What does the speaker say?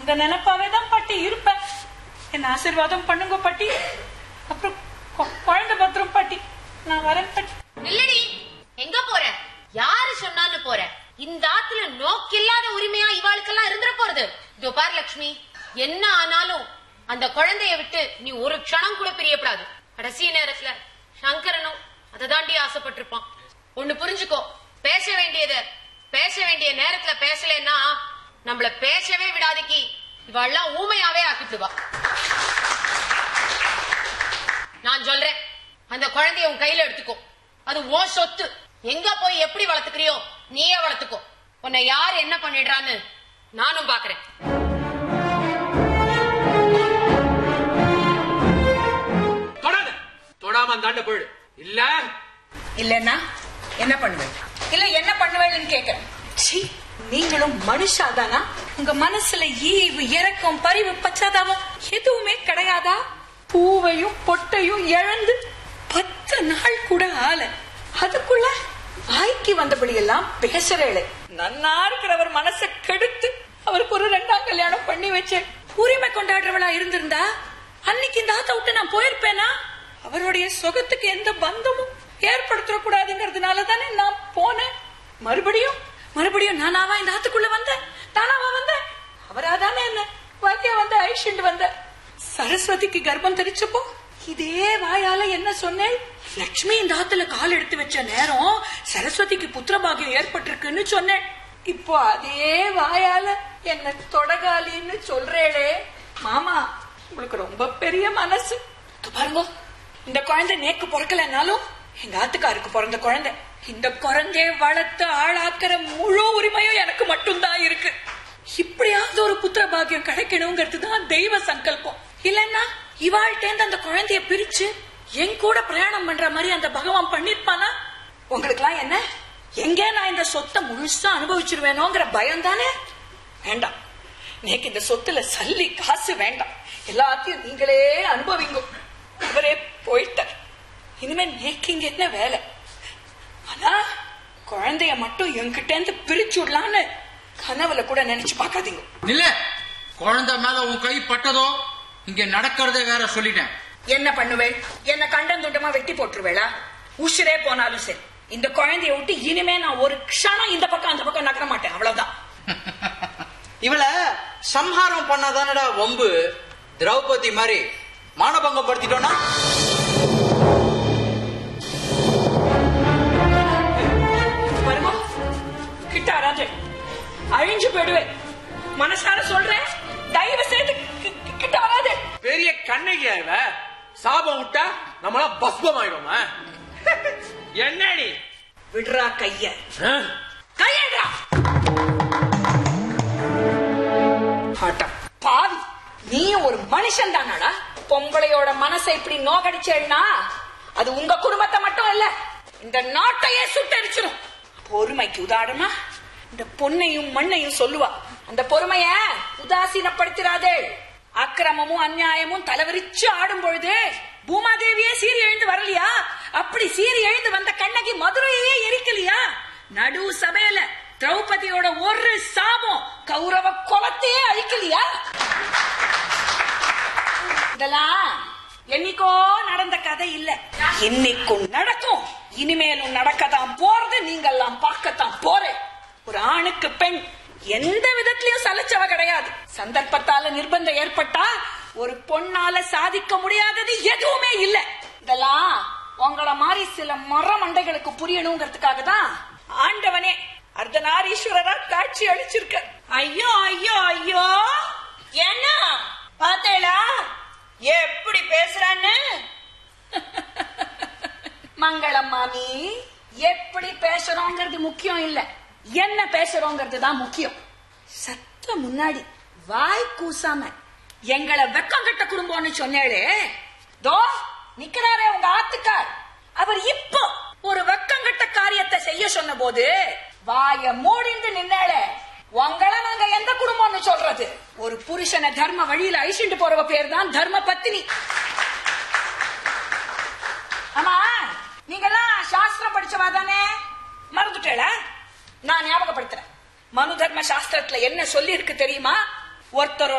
அந்த நினைப்பாவே தான் பாட்டி இருப்பேன் என்ன ஆசீர்வாதம் பண்ணுங்க பாட்டி அப்புறம் கொ- குழந்தை பத்திரம் பாட்டி நான் வரேன் பாட்டி நில்லடி எங்க போற யாரு சொன்னாலும் போற இந்த ஆத்துல நோக்கில்லாத உரிமையா இவாளுக்கெல்லாம் இருந்துட போறது இதோ பார் லட்சுமி என்ன ஆனாலும் அந்த குழந்தைய விட்டு நீ ஒரு க்ஷணம் கூட பிரியப்படாது கடைசி நேரத்துல சங்கரனும் அதை தாண்டி ஆசைப்பட்டிருப்பான் ஒண்ணு புரிஞ்சுக்கோ பேச வேண்டியத பேச வேண்டிய நேரத்துல பேசலைன்னா நம்மள பேசவே விடாதிக்கு இவாள்லாம் ஊமையாவே ஆக்கிட்டுவா நான் சொல்றேன் அந்த குழந்தைய உன் கையில எடுத்துக்கோ அது உன் சொத்து எங்க போய் எப்படி வளர்த்துக்கிறியோ நீயே வளர்த்துக்கோ உன்னை யார் என்ன பண்ணிடுறான்னு நானும் பாக்குறேன் தொடாத தொடாம அந்தாண்ட போயிடு இல்ல இல்லன்னா என்ன பண்ணுவேன் இல்ல என்ன பண்ணுவேன்னு கேக்குறேன் சீ நீங்களும் மனுஷாதானா உங்க மனசுல ஈவு இரக்கம் பரிவு பச்சாதாபம் எதுவுமே கிடையாதா பூவையும் பொட்டையும் இழந்து பத்து நாள் கூட ஆல அதுக்குள்ள வாய்க்கு வந்தபடி எல்லாம் பேசுறேளே நன்னா இருக்கிறவர் மனசை கெடுத்து அவருக்கு ஒரு ரெண்டாம் கல்யாணம் பண்ணி வச்சேன் உரிமை கொண்டாடுறவளா இருந்திருந்தா அன்னைக்கு இந்த ஆத்த விட்டு நான் போயிருப்பேனா அவருடைய சுகத்துக்கு எந்த பந்தமும் ஏற்படுத்த கூடாதுங்கிறதுனால தானே நான் போனேன் மறுபடியும் மறுபடியும் நானாவா இந்த ஆத்துக்குள்ள வந்தேன் நானாவா வந்தேன் அவராதானே என்ன வாக்கிய வந்த ஐஷண்ட் வந்த சரஸ்வதிக்கு கர்ப்பம் தெரிச்சப்போ இதே வாயால என்ன சொன்னேன் லட்சுமி இந்த ஆத்துல கால் எடுத்து வச்ச நேரம் சரஸ்வதிக்கு புத்திரபாகியம் ஏற்பட்டிருக்குன்னு சொன்னேன் இப்போ அதே வாயால என்ன தொடகாலின்னு சொல்றேளே மாமா உங்களுக்கு ரொம்ப பெரிய மனசு இதோ பாருங்க இந்த குழந்தை நேக்கு பிறக்கலனாலும் எங்க ஆத்துக்காருக்கு பிறந்த குழந்தை இந்த குழந்தைய வளர்த்து ஆளாக்குற முழு உரிமையும் எனக்கு மட்டும்தான் இருக்கு இப்படியாவது ஒரு புத்திர பாக்கியம் கிடைக்கணுங்கிறது தான் தெய்வ சங்கல்பம் இல்லன்னா இவாள்கிட்ட அந்த குழந்தைய பிரிச்சு என் கூட பிரயாணம் பண்ற மாதிரி அந்த பகவான் பண்ணிருப்பானா உங்களுக்குலாம் என்ன எங்க நான் இந்த சொத்தை முழுசா அனுபவிச்சிருவேனோங்கிற பயம் தானே வேண்டாம் நேக்கு இந்த சொத்துல சல்லி காசு வேண்டாம் எல்லாத்தையும் நீங்களே அனுபவிங்க அவரே போயிட்டார் இனிமே நேக்கு இங்க என்ன வேலை ஆனா குழந்தைய மட்டும் என்கிட்ட இருந்து பிரிச்சு விடலான்னு கனவுல கூட நினைச்சு பார்க்காதீங்க இல்ல குழந்தை மேல உன் கை பட்டதோ இங்க நடக்கிறதே வேற சொல்லிட்டேன் என்ன பண்ணுவேள் என்ன கண்டம் துண்டமா வெட்டி போட்டுருவேளா உசுரே போனாலும் சரி இந்த குழந்தைய விட்டு இனிமே நான் ஒரு க்ஷணம் இந்த பக்கம் அந்த பக்கம் நகர மாட்டேன் அவ்வளவுதான் இவள சம்ஹாரம் பண்ணாதானடா வம்பு திரௌபதி மாதிரி மானபங்கம் படுத்திட்டோம்னா வருமா கிட்ட வராது அழிஞ்சு போயிடுவேன் மனசார சொல்றேன் தயவு செய்து கி- கி- கிட்ட வராது பெரிய கண்ணகியா இவ சாபம் விட்டா நம்மளாம் பஸ்பம் ஆயிடுமா என்னடி விடுறா கைய ஆ? கையடா ஆட்டம் பாவி நீ ஒரு மனுஷன் தானடா பொம்பளையோட மனசை இப்படி நோகடிச்சேன்னா அது உங்க குடும்பத்தை மட்டும் இல்ல இந்த நாட்டையே சுட்டரிச்சிடும் பொறுமைக்கு உதாரணமா இந்த பொன்னையும் மண்ணையும் சொல்லுவா அந்த பொறுமைய உதாசீனப்படுத்திடாதே அக்கிரமமும் அநியாயமும் தலைவரிச்சு ஆடும் பொழுது பூமாதேவியே சீறி எழுந்து வரலையா அப்படி சீறி எழுந்து வந்த கண்ணகி மதுரையே எரிக்கலையா நடு சபையில திரௌபதியோட ஒரு சாபம் கௌரவ குலத்தையே அழிக்கலையா இதெல்லாம் என்னைக்கோ நடந்த கதை இல்ல இன்னைக்கும் நடக்கும் இனிமேலும் நடக்கத்தான் போறது நீங்கெல்லாம் பார்க்கத்தான் போறேன் ஒரு ஆணுக்கு பெண் எந்த விதத்திலயும் சலைச்சவ கிடையாது சந்தர்ப்பத்தால நிர்பந்தம் ஏற்பட்டா ஒரு பொண்ணால சாதிக்க முடியாதது எதுவுமே இல்ல இதெல்லாம் உங்கள மாதிரி சில மர மண்டைகளுக்கு புரியணுங்கிறதுக்காக தான் ஆண்டவனே அர்த்தநாரீஸ்வரரா காட்சி அளிச்சிருக்க ஐயோ ஐயோ ஐயோ என்ன பார்த்தேளா எப்படி பேசுறான்னு மங்களம் மாமி எப்படி பேசுறோங்கிறது முக்கியம் இல்ல என்ன பேசுறோங்கிறது தான் முக்கியம் சத்த முன்னாடி வாய் கூசாம எங்களை வெக்கம் கட்ட குடும்பம்னு சொன்னேளே தோ நிக்கிறாரே உங்க ஆத்துக்கார் அவர் இப்போ ஒரு வெக்கங்கட்ட காரியத்தை செய்ய சொன்ன போது வாய மூடிந்து நின்னாளே உங்களை நாங்க எந்த குடும்பம்னு சொல்றது ஒரு புருஷனை தர்ம வழியில அழிச்சுட்டு போறவ பேர் தான் தர்ம பத்தினி ஆமா நீங்கெல்லாம் சாஸ்திரம் படிச்சவா தானே மறந்துட்டேல நான் ஞாபகப்படுத்துறேன் மனு தர்ம சாஸ்திரத்துல என்ன சொல்லி இருக்கு தெரியுமா ஒருத்தரோட